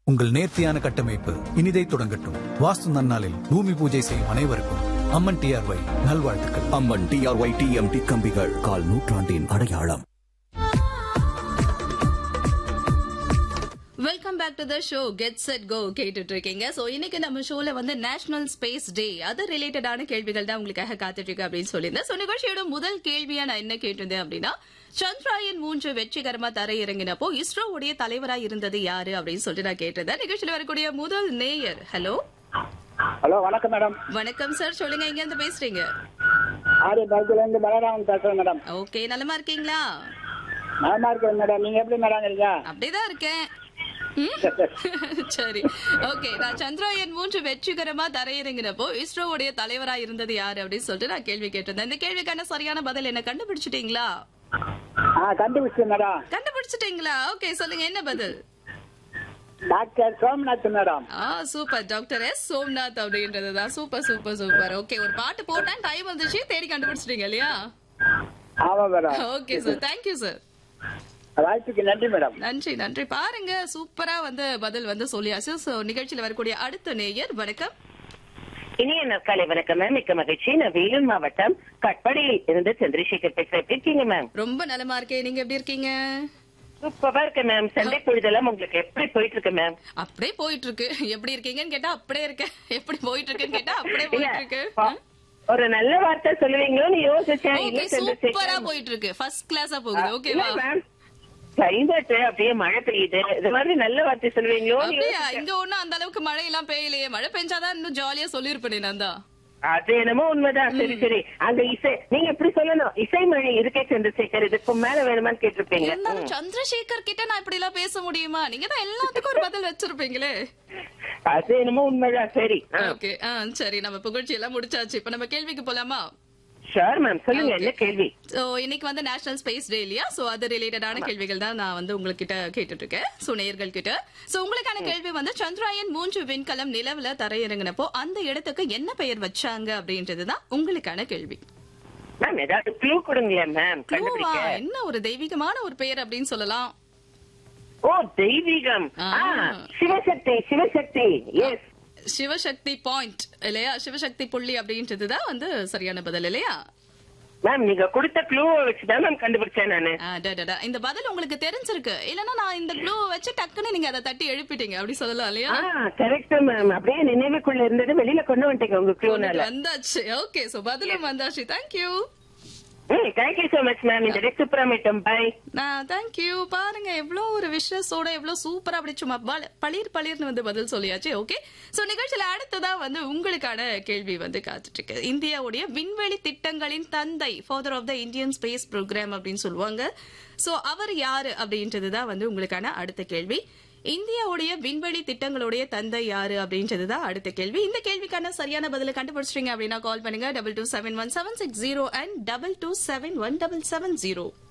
உங்கள் நேர்த்தியான கட்டமைப்பு இனிதை தொடங்கட்டும் வாஸ்து நன்னாளில் பூமி பூஜை செய்யும் அனைவருக்கும் அம்மன் டிஆர்ஒய் நல்வாழ்த்துக்கள் அம்மன் டிஆர்ஒய் டிஎம்டி கம்பிகள் கால் நூற்றாண்டின் அடையாளம் welcome back to the show get set go கேட்டுட்டு இருக்கீங்க சோ இன்னைக்கு நம்ம ஷோல வந்து நேஷனல் ஸ்பேஸ் டே அது ரிலேட்டடான கேள்விகள் தான் உங்களுக்காக காத்துட்டு இருக்கு அப்படின்னு சொல்லியிருந்தேன் சோ நிகழ்ச்சியோட முதல் கேள்வியா நான் என்ன கேட்டிருந்தேன் அப்படின்னா சந்திராயன் மூன்று வெற்றிகரமா தரையிறங்கினப்போ இஸ்ரோவுடைய தலைவரா இருந்தது யாரு அப்படின்னு சொல்லிட்டு நான் கேட்டிருந்தேன் நிகழ்ச்சியில் வரக்கூடிய முதல் நேயர் ஹலோ ஹலோ வணக்கம் மேடம் வணக்கம் சார் சொல்லுங்க எங்க இருந்து பேசுறீங்க ஆரிய பகுதியில இருந்து பலராமன் பேசுறேன் மேடம் ஓகே நலமா இருக்கீங்களா நலமா இருக்கேன் மேடம் நீங்க எப்படி மேடம் இருக்கீங்க அப்படிதான் இருக்கேன் ம்? சரி ஓகே நான் சந்திராயன் மூன்று வெற்றிகரமா தரையிறங்கினப்போ இஸ்ரோவுடைய தலைவரா இருந்தது யாரு அப்படின்னு சொல்லிட்டு நான் கேள்வி கேட்டிருந்தேன் இந்த கேள்விக்கான சரியான பதில் என்ன கண்டுபிடிச்சிட்டீங்களா ஆ கண்டுபிடிச்சேன் மேடம் கண்டுபிடிச்சிட்டீங்களா ஓகே சொல்லுங்க என்ன பதில் டாக்டர் சோமநாத் மேடம் ஆ சூப்பர் டாக்டர் எஸ் சோம்நாத் அப்படின்றதுதான் சூப்பர் சூப்பர் சூப்பர் ஓகே ஒரு பாட்டு போட்டேன் டைம் வந்துச்சு தேடி கண்டுபிடிச்சிட்டீங்க இல்லையா ஆமா madam okay sir thank you sir வாய்ப்புக்கு நன்றி மேடம் நன்றி நன்றி பாருங்க சூப்பரா வந்து பதில் வந்து சொல்லியாச்சு சோ நிகழ்ச்சியில வரக்கூடிய அடுத்த நேயர் வணக்கம் இனிய நற்காலை வணக்கம் மேம் மிக்க மகிழ்ச்சி நான் வேலூர் மாவட்டம் கட்படியில் இருந்து சந்திரசேகர் பேசுறேன் எப்படி இருக்கீங்க மேம் ரொம்ப நலமா இருக்கேன் நீங்க எப்படி இருக்கீங்க சூப்பரா இருக்கு மேம் சண்டை பொழுதெல்லாம் உங்களுக்கு எப்படி போயிட்டு இருக்கு மேம் அப்படியே போயிட்டு இருக்கு எப்படி இருக்கீங்கன்னு கேட்டா அப்படியே இருக்கேன் எப்படி போயிட்டு இருக்குன்னு கேட்டா அப்படியே இல்ல, போயிட்டு இருக்கு பா- ஒரு நல்ல வார்த்தை சொல்லுவீங்களோன்னு யோசிச்சேன் இல்ல ஓகே சூப்பரா சந்திரசேகர் போயிட்டு இருக்கு ஃபர்ஸ்ட் கிளாஸா போகுது இல்ல ஓகேவா மேம் கிளைமேட் அப்படியே மழை பெய்யுது இது மாதிரி நல்ல வார்த்தை சொல்லுவீங்களோன்னு அப்படியா யோசிச்சேன். இங்க ஒண்ணும் அந்த அளவுக்கு மழை எல்லாம் பெய்யலையே மழை பெஞ்சாதான் இன்னும் ஜாலியா சொல்லிருப்பேனே நான் தான் அது என்னமோ உண்மைதான் சரி சரி அந்த இசை நீங்க எப்படி சொல்லணும் இசை மழை இருக்கே சந்திரசேகர் இதுக்கு மேல வேணுமான்னு கேட்டிருப்பீங்க இருந்தாலும் சந்திரசேகர் கிட்ட நான் இப்படி எல்லாம் பேச முடியுமா நீங்க தான் எல்லாத்துக்கும் ஒரு பதில் வச்சிருப்பீங்களே அது என்னமோ உண்மைதான் சரி ஓகே ஆ சரி நம்ம புகழ்ச்சி எல்லாம் முடிச்சாச்சு இப்ப நம்ம கேள்விக்கு போலாமா ஷோர் மேம் சொல்லுங்க Okay. என்ன கேள்வி சோ இன்னைக்கு வந்து நேஷனல் ஸ்பேஸ் டே இல்லையா சோ அது ரிலேட்டடான கேள்விகள் தான் நான் வந்து உங்ககிட்ட கேட்டுட்டு இருக்கேன் சோ நேயர்கள் கிட்ட சோ உங்களுக்கான கேள்வி வந்து சந்திராயன் மூன்று விண்கலம் நிலவுல தரையிறங்கினப்போ அந்த இடத்துக்கு என்ன பெயர் வச்சாங்க அப்படின்றதுதான் உங்களுக்கான கேள்வி மேம் ஏதாவது க்ளூ கொடுங்களேன் மேம் Clue-வா? கண்டுபிடிக்க என்ன ஒரு தெய்வீகமான ஒரு பெயர் அப்படின்னு சொல்லலாம் ஓ தெய்வீகம் ஆ. ஆ, சிவசக்தி சிவசக்தி எஸ் சிவசக்தி பாயிண்ட் இல்லையா சிவசக்தி புள்ளி அப்படின்றதுதான் வந்து சரியான பதில் இல்லையா மேம் நீங்க கொடுத்த க்ளூவை வச்சுதான் மேம் கண்டுபிடிச்சேன் நானு ஆ, டா, டா, டா. இந்த பதில் உங்களுக்கு தெரிஞ்சிருக்கு இல்லன்னா நான் இந்த க்ளூ வச்சு டக்குன்னு நீங்க அதை தட்டி எழுப்பிட்டீங்க அப்படி சொல்லலாம் இல்லையா ஆ கரெக்ட் மேம் அப்படியே நினைவுக்குள்ள இருந்தது வெளியில கொண்டு வந்துட்டீங்க உங்க க்ளூனால வந்தாச்சு ஓகே சோ பதிலும் வந்தாச்சு தேங்க்யூ ம் தேங்க்யூ சோ மச் மேம் இந்த டே சூப்பரா மீட்டம் பை நான் தேங்க்யூ பாருங்க எவ்வளோ ஒரு விஷஸோட எவ்வளோ சூப்பரா அப்படி சும்மா பல- பளிர் பளிர்னு வந்து பதில் சொல்லியாச்சு ஓகே சோ நிகழ்ச்சியில அடுத்ததா வந்து உங்களுக்கான கேள்வி வந்து காத்துட்டு இருக்கு இந்தியாவுடைய விண்வெளி திட்டங்களின் தந்தை father of the Indian space programme அப்படின்னு சொல்லுவாங்க சோ அவர் யாரு அப்படின்றது தான் வந்து உங்களுக்கான அடுத்த கேள்வி இந்தியாவுடைய விண்வெளி திட்டங்களுடைய தந்தை யாரு அப்படின்றது தான் அடுத்த கேள்வி இந்த கேள்விக்கான சரியான பதில கண்டுபிடிச்சிட்டீங்க அப்படின்னா கால் பண்ணுங்க double two seven one seven six zero and double two seven one double seven zero